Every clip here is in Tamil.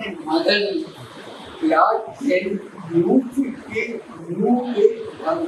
மகன் யார் என் நூற்றுக்கு நூறு வரும்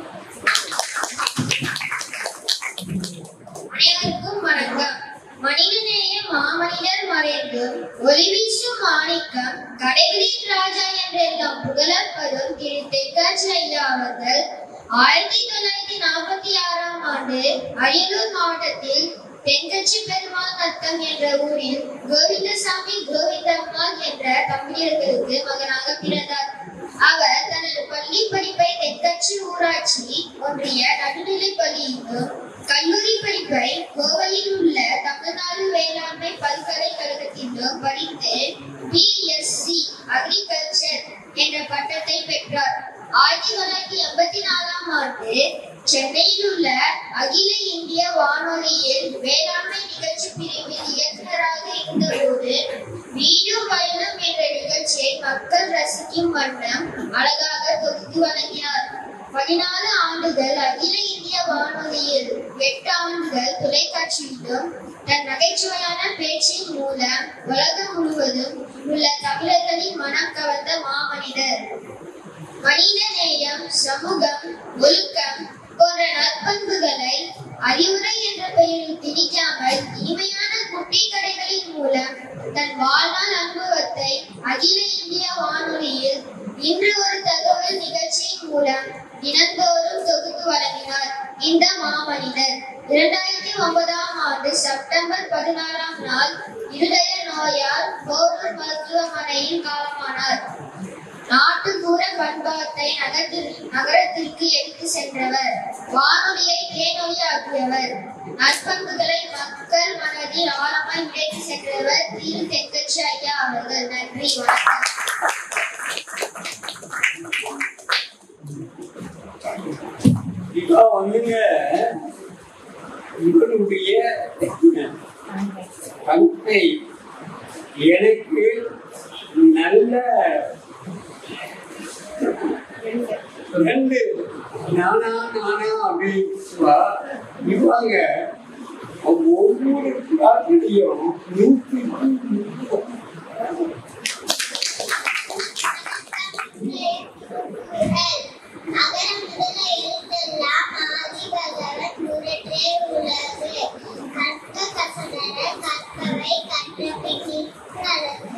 அனைவருக்கும் வணக்கம் மனிதநேய மாமனிதர் மறைந்து ஒளிவீசும் மாணிக்கம் கடைகளின் ராஜா என்றெல்லாம் புகழப்படும் திரு தெற்காட்சி ஐயா அவர்கள் ஆயிரத்தி தொள்ளாயிரத்தி நாற்பத்தி ஆறாம் ஆண்டு அரியலூர் மாவட்டத்தில் தென்கட்சி பெருமாள் நத்தம் என்ற ஊரில் கோவிந்தசாமி கோவிந்தம்மாள் என்ற தம்பியர்களுக்கு மகனாக பிறந்தார் அவர் தனது பள்ளி படிப்பை தெற்கட்சி ஊராட்சி ஒன்றிய நடுநிலைப் பள்ளியிலும் கல்லூரி படிப்பை கோவையில் உள்ள தமிழ்நாடு வேளாண்மை பல்கலைக்கழகத்திலும் படித்து பிஎஸ்சி அக்ரிகல்ச்சர் என்ற பட்டத்தை பெற்றார் ஆயிரத்தி தொள்ளாயிரத்தி எண்பத்தி நாலாம் ஆண்டு சென்னையில் உள்ள அகில இந்திய வானொலியில் வேளாண்மை நிகழ்ச்சி பிரிவில் இயக்குநராக இருந்தபோது வீடும் வயலும் என்ற நிகழ்ச்சியை மக்கள் ரசிக்கும் வண்ணம் அழகாக தொகுத்து வழங்கினார் பதினாலு ஆண்டுகள் அகில இந்திய வானொலியில் எட்டு ஆண்டுகள் தொலைக்காட்சியிலும் தன் நகைச்சுவையான பேச்சின் மூலம் உலகம் முழுவதும் உள்ள தமிழர்களின் மனம் கவர்ந்த மாமனிதர் மனித நேயம் சமூகம் ஒழுக்கம் போன்ற நற்பண்புகளை அறிவுரை என்ற பெயரில் திணிக்காமல் இனிமையான குட்டி கடைகளின் மூலம் தன் வாழ்நாள் அனுபவத்தை அகில இந்திய வானொலியில் இன்று ஒரு தகவல் நிகழ்ச்சியின் மூலம் தினந்தோறும் தொகுத்து வழங்கினார் இந்த மாமனிதர் இரண்டாயிரத்தி ஒன்பதாம் ஆண்டு செப்டம்பர் பதினாறாம் நாள் இருதய நோயால் போரூர் மருத்துவமனையில் காலமானார் நாட்டுப்புற பண்பாட்டை நகரத்திற்கு நகரத்திற்கு எடுத்து சென்றவர் வானொலியை தேனொலியாக்கியவர் நற்பண்புகளை மக்கள் மனதில் ஆழமாய் விதைத்து சென்றவர் திரு தெற்கட்சி ஐயா அவர்கள் நன்றி வணக்கம் இப்போ வந்துங்க இவனுடைய தந்தை எனக்கு நல்ல ரெண்டு நானா நானா அப்படின்னு இவங்க ஒவ்வொரு கிளாஸ்லையும் நூற்றி அகரம் முதல எழுத்தெல்லாம் ஆதி பகவன் முரற்றே உலகு கற்க கசடர கற்பவை கற்றபின் நிற்க